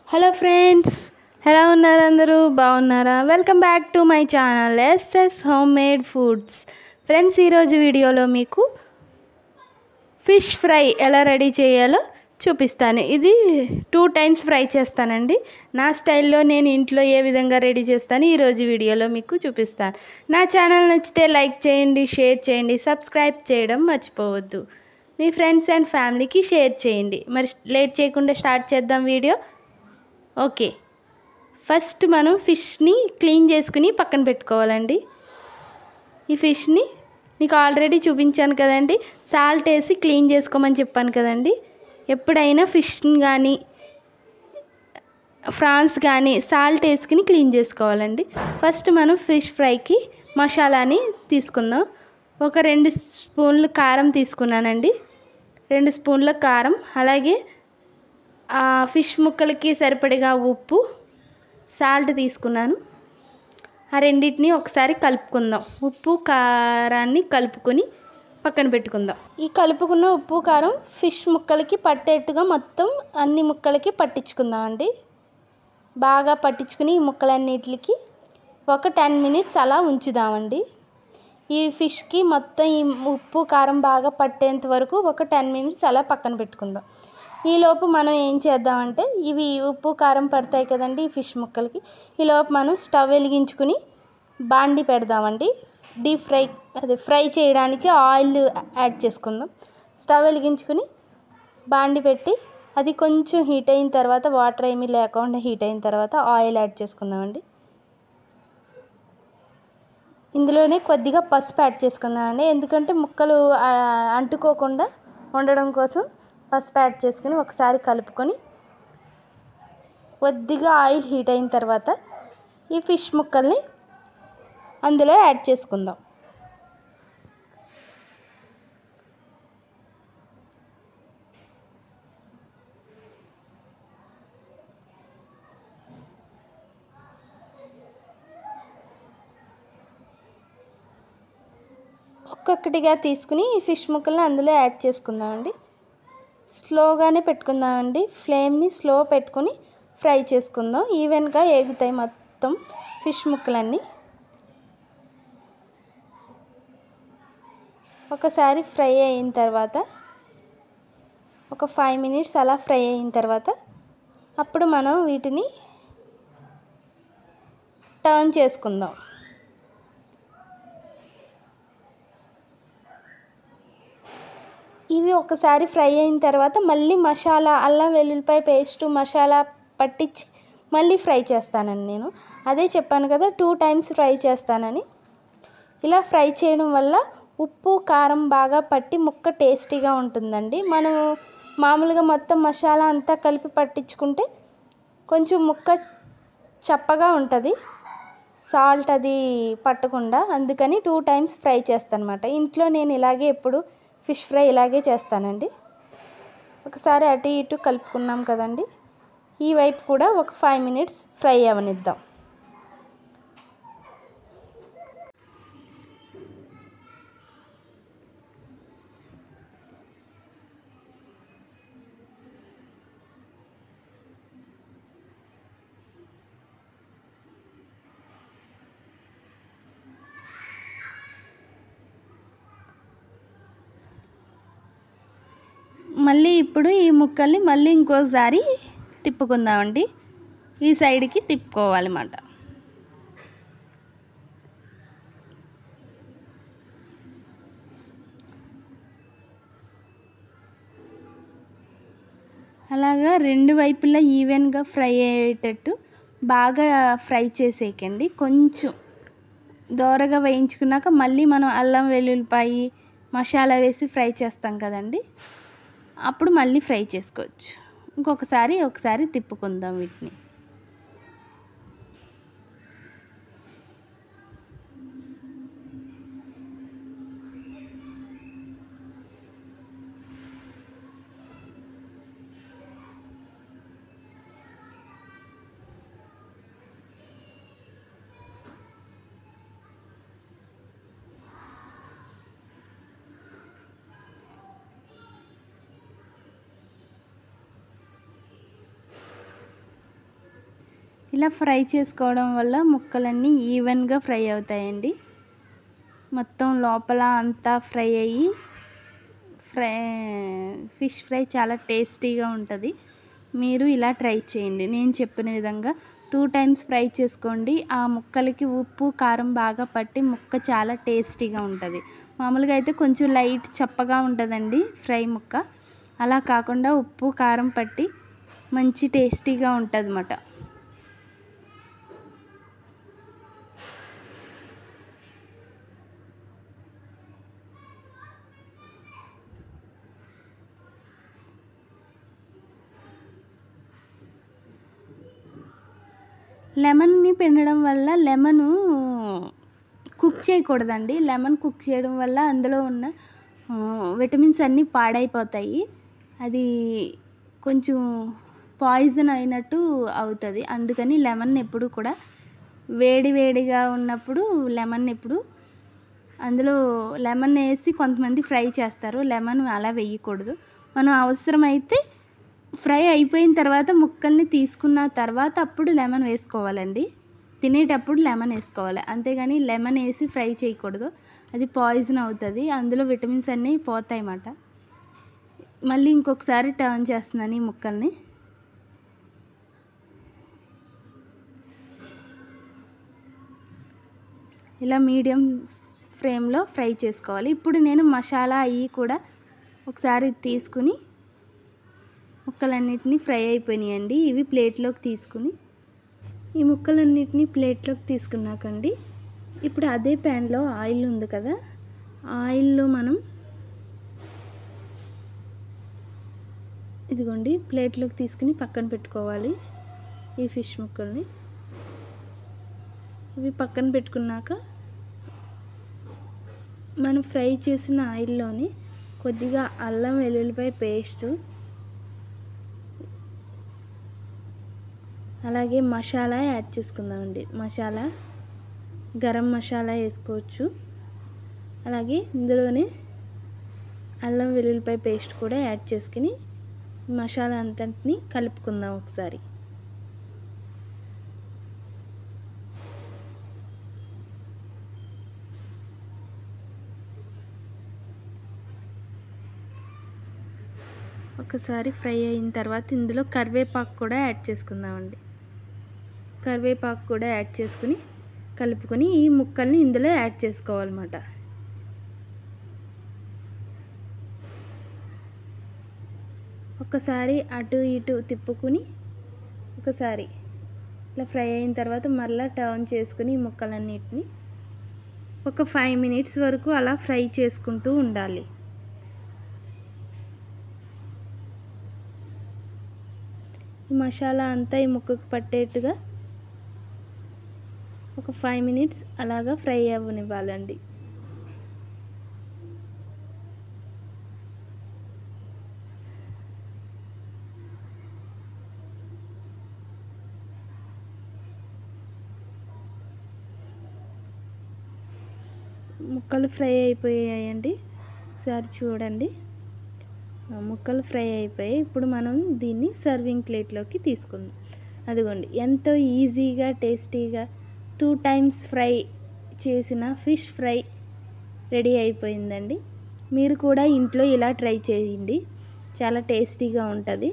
hello friends ఎలా ఉన్నారు అందరూ బాగున్నారా welcome back to my channel SS home made foods friends ఈరోజు వీడియోలో మీకు ఫిష్ ఫ్రై ఎలా రెడీ చేయాలో చూపిస్తాను ఇది టూ టైమ్స్ ఫ్రై చేస్తానండి నా స్టైల్లో నేను ఇంట్లో ఏ విధంగా రెడీ చేస్తాను ఈరోజు వీడియోలో మీకు చూపిస్తాను నా ఛానల్ నచ్చితే లైక్ చేయండి షేర్ చేయండి సబ్స్క్రైబ్ చేయడం మర్చిపోవద్దు మీ ఫ్రెండ్స్ అండ్ ఫ్యామిలీకి షేర్ చేయండి మరి లేట్ చేయకుండా స్టార్ట్ చేద్దాం వీడియో ఓకే ఫస్ట్ మనం ఫిష్ని క్లీన్ చేసుకుని పక్కన పెట్టుకోవాలండి ఈ ఫిష్ని మీకు ఆల్రెడీ చూపించాను కదండి సాల్ట్ వేసి క్లీన్ చేసుకోమని చెప్పాను కదండి ఎప్పుడైనా ఫిష్ని కానీ ఫ్రాన్స్ కానీ సాల్ట్ వేసుకుని క్లీన్ చేసుకోవాలండి ఫస్ట్ మనం ఫిష్ ఫ్రైకి మసాలాని తీసుకుందాం ఒక రెండు స్పూన్లు కారం తీసుకున్నానండి రెండు స్పూన్ల కారం అలాగే ఆ ఫిష్ ముక్కలకి సరిపడిగా ఉప్పు సాల్ట్ తీసుకున్నాను ఆ రెండింటిని ఒకసారి కలుపుకుందాం ఉప్పు కారాన్ని కలుపుకొని పక్కన పెట్టుకుందాం ఈ కలుపుకున్న ఉప్పు కారం ఫిష్ ముక్కలకి పట్టేట్టుగా మొత్తం అన్ని ముక్కలకి పట్టించుకుందాం అండి బాగా పట్టించుకుని ఈ ముక్కలన్నిటికి ఒక టెన్ మినిట్స్ అలా ఉంచుదామండి ఈ ఫిష్కి మొత్తం ఈ ఉప్పు కారం బాగా పట్టేంత వరకు ఒక టెన్ మినిట్స్ అలా పక్కన పెట్టుకుందాం ఈలోపు మనం ఏం చేద్దామంటే ఇవి ఉప్పు కారం పడతాయి కదండి ఈ ఫిష్ ముక్కలకి ఈలోపు మనం స్టవ్ వెలిగించుకుని బాండి పెడదామండి డీప్ ఫ్రై అది ఫ్రై చేయడానికి ఆయిల్ యాడ్ చేసుకుందాం స్టవ్ వెలిగించుకుని బాండి పెట్టి అది కొంచెం హీట్ అయిన తర్వాత వాటర్ ఏమీ లేకుండా హీట్ అయిన తర్వాత ఆయిల్ యాడ్ చేసుకుందామండి ఇందులోనే కొద్దిగా పసుపు యాడ్ చేసుకుందామండి ఎందుకంటే ముక్కలు అంటుకోకుండా ఉండడం కోసం పసుపు యాడ్ చేసుకుని ఒకసారి కలుపుకొని కొద్దిగా ఆయిల్ హీట్ అయిన తర్వాత ఈ ఫిష్ ముక్కల్ని అందులో యాడ్ చేసుకుందాం ఒక్కొక్కటిగా తీసుకుని ఫిష్ ముక్కల్ని అందులో యాడ్ చేసుకుందామండి స్లోగానే పెట్టుకుందామండి ఫ్లేమ్ని స్లో పెట్టుకుని ఫ్రై చేసుకుందాం ఈవెన్గా ఏగుతాయి మొత్తం ఫిష్ ముక్కలన్నీ ఒకసారి ఫ్రై అయిన తర్వాత ఒక ఫైవ్ మినిట్స్ అలా ఫ్రై అయిన తర్వాత అప్పుడు మనం వీటిని టర్న్ చేసుకుందాం ఇవి ఒకసారి ఫ్రై అయిన తర్వాత మళ్ళీ మసాలా అల్లం వెల్లుల్లిపాయ పేస్ట్ మసాలా పట్టించి మళ్ళీ ఫ్రై చేస్తానండి నేను అదే చెప్పాను కదా టూ టైమ్స్ ఫ్రై చేస్తానని ఇలా ఫ్రై చేయడం వల్ల ఉప్పు కారం బాగా పట్టి ముక్క టేస్టీగా ఉంటుందండి మనం మామూలుగా మొత్తం మసాలా అంతా కలిపి పట్టించుకుంటే కొంచెం ముక్క చప్పగా ఉంటుంది సాల్ట్ అది పట్టకుండా అందుకని టూ టైమ్స్ ఫ్రై చేస్తాను అనమాట ఇంట్లో నేను ఇలాగే ఎప్పుడు ఫిష్ ఫ్రై ఇలాగే చేస్తానండి ఒకసారి అటు ఇటు కలుపుకున్నాం కదండి ఈ వైపు కూడా ఒక ఫైవ్ మినిట్స్ ఫ్రై అవనిద్దాం మళ్ళీ ఇప్పుడు ఈ ముక్కల్ని మళ్ళీ ఇంకోసారి తిప్పుకుందామండి ఈ సైడ్కి తిప్పుకోవాలన్నమాట అలాగా రెండు వైపులా ఈవెన్గా ఫ్రై అయ్యేటట్టు బాగా ఫ్రై చేసేయకండి కొంచెం దోరగా వేయించుకున్నాక మళ్ళీ మనం అల్లం వెల్లుల్లిపాయి మసాలా వేసి ఫ్రై చేస్తాం కదండి అప్పుడు మళ్ళీ ఫ్రై చేసుకోవచ్చు ఇంకొకసారి ఒకసారి తిప్పుకుందాం వీటిని ఇలా ఫ్రై చేసుకోవడం వల్ల ముక్కలన్నీ ఈవెన్గా ఫ్రై అవుతాయండి మొత్తం లోపల అంతా ఫ్రై అయ్యి ఫ్రై ఫిష్ ఫ్రై చాలా టేస్టీగా ఉంటుంది మీరు ఇలా ట్రై చేయండి నేను చెప్పిన విధంగా టూ టైమ్స్ ఫ్రై చేసుకోండి ఆ ముక్కలకి ఉప్పు కారం బాగా పట్టి ముక్క చాలా టేస్టీగా ఉంటుంది మామూలుగా అయితే కొంచెం లైట్ చప్పగా ఉంటుందండి ఫ్రై ముక్క అలా కాకుండా ఉప్పు కారం పట్టి మంచి టేస్టీగా ఉంటుంది అన్నమాట లెమన్ని పిండడం వల్ల లెమను కుక్ చేయకూడదండి లెమన్ కుక్ చేయడం వల్ల అందులో ఉన్న ఆ, విటమిన్స్ అన్నీ పాడైపోతాయి అది కొంచెం పాయిజన్ అయినట్టు అవుతుంది అందుకని లెమన్ ఎప్పుడు కూడా వేడి వేడిగా ఉన్నప్పుడు లెమన్ ఎప్పుడు అందులో లెమన్ వేసి కొంతమంది ఫ్రై చేస్తారు లెమన్ అలా వేయకూడదు మనం అవసరమైతే ఫ్రై అయిపోయిన తర్వాత ముక్కల్ని తీసుకున్న తర్వాత అప్పుడు లెమన్ వేసుకోవాలండి తినేటప్పుడు లెమన్ వేసుకోవాలి అంతేగాని లెమన్ వేసి ఫ్రై చేయకూడదు అది పాయిజన్ అవుతుంది అందులో విటమిన్స్ అన్నీ పోతాయి అన్నమాట మళ్ళీ ఇంకొకసారి టర్న్ చేస్తున్నాను ఈ ముక్కల్ని ఇలా మీడియం ఫ్లేమ్లో ఫ్రై చేసుకోవాలి ఇప్పుడు నేను మసాలా అవి కూడా ఒకసారి తీసుకుని ముక్కలన్నిటినీ ఫ్రై అయిపోయినాయండి ఇవి ప్లేట్లోకి తీసుకుని ఈ ముక్కలన్నిటినీ ప్లేట్లోకి తీసుకున్నాకండి ఇప్పుడు అదే ప్యాన్లో ఆయిల్ ఉంది కదా ఆయిల్లో మనం ఇదిగోండి ప్లేట్లోకి తీసుకుని పక్కన పెట్టుకోవాలి ఈ ఫిష్ ముక్కల్ని ఇవి పక్కన పెట్టుకున్నాక మనం ఫ్రై చేసిన ఆయిల్లోని కొద్దిగా అల్లం వెల్లుల్లిపాయ పేస్టు అలాగే మసాలా యాడ్ చేసుకుందామండి మసాలా గరం మసాలా వేసుకోవచ్చు అలాగే ఇందులోనే అల్లం వెల్లుల్లిపాయ పేస్ట్ కూడా యాడ్ చేసుకుని మసాలా అంతటిని కలుపుకుందాం ఒకసారి ఒకసారి ఫ్రై అయిన తర్వాత ఇందులో కరివేపాకు కూడా యాడ్ చేసుకుందామండి కరివేపాకు కూడా యాడ్ చేసుకుని కలుపుకొని ఈ ముక్కల్ని ఇందులో యాడ్ చేసుకోవాలన్నమాట ఒకసారి అటు ఇటు తిప్పుకుని ఒకసారి ఇలా ఫ్రై అయిన తర్వాత మళ్ళీ టర్న్ చేసుకుని ఈ ముక్కలన్నిటిని ఒక ఫైవ్ మినిట్స్ వరకు అలా ఫ్రై చేసుకుంటూ ఉండాలి ఈ మసాలా అంతా ఈ ముక్కకు పట్టేట్టుగా ఒక ఫైవ్ మినిట్స్ అలాగా ఫ్రై అవ్వనివ్వాలండి ముక్కలు ఫ్రై అయిపోయాయండి ఒకసారి చూడండి ఆ, ముక్కలు ఫ్రై అయిపోయాయి ఇప్పుడు మనం దీన్ని సర్వింగ్ ప్లేట్లోకి తీసుకుందాం అదిగోండి ఎంతో ఈజీగా టేస్టీగా టూ టైమ్స్ ఫ్రై చేసిన ఫిష్ ఫ్రై రెడీ అయిపోయిందండి మీరు కూడా ఇంట్లో ఇలా ట్రై చేయండి చాలా టేస్టీగా ఉంటుంది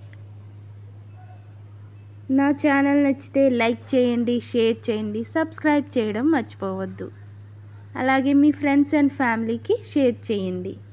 నా ఛానల్ నచ్చితే లైక్ చేయండి షేర్ చేయండి సబ్స్క్రైబ్ చేయడం మర్చిపోవద్దు అలాగే మీ ఫ్రెండ్స్ అండ్ ఫ్యామిలీకి షేర్ చేయండి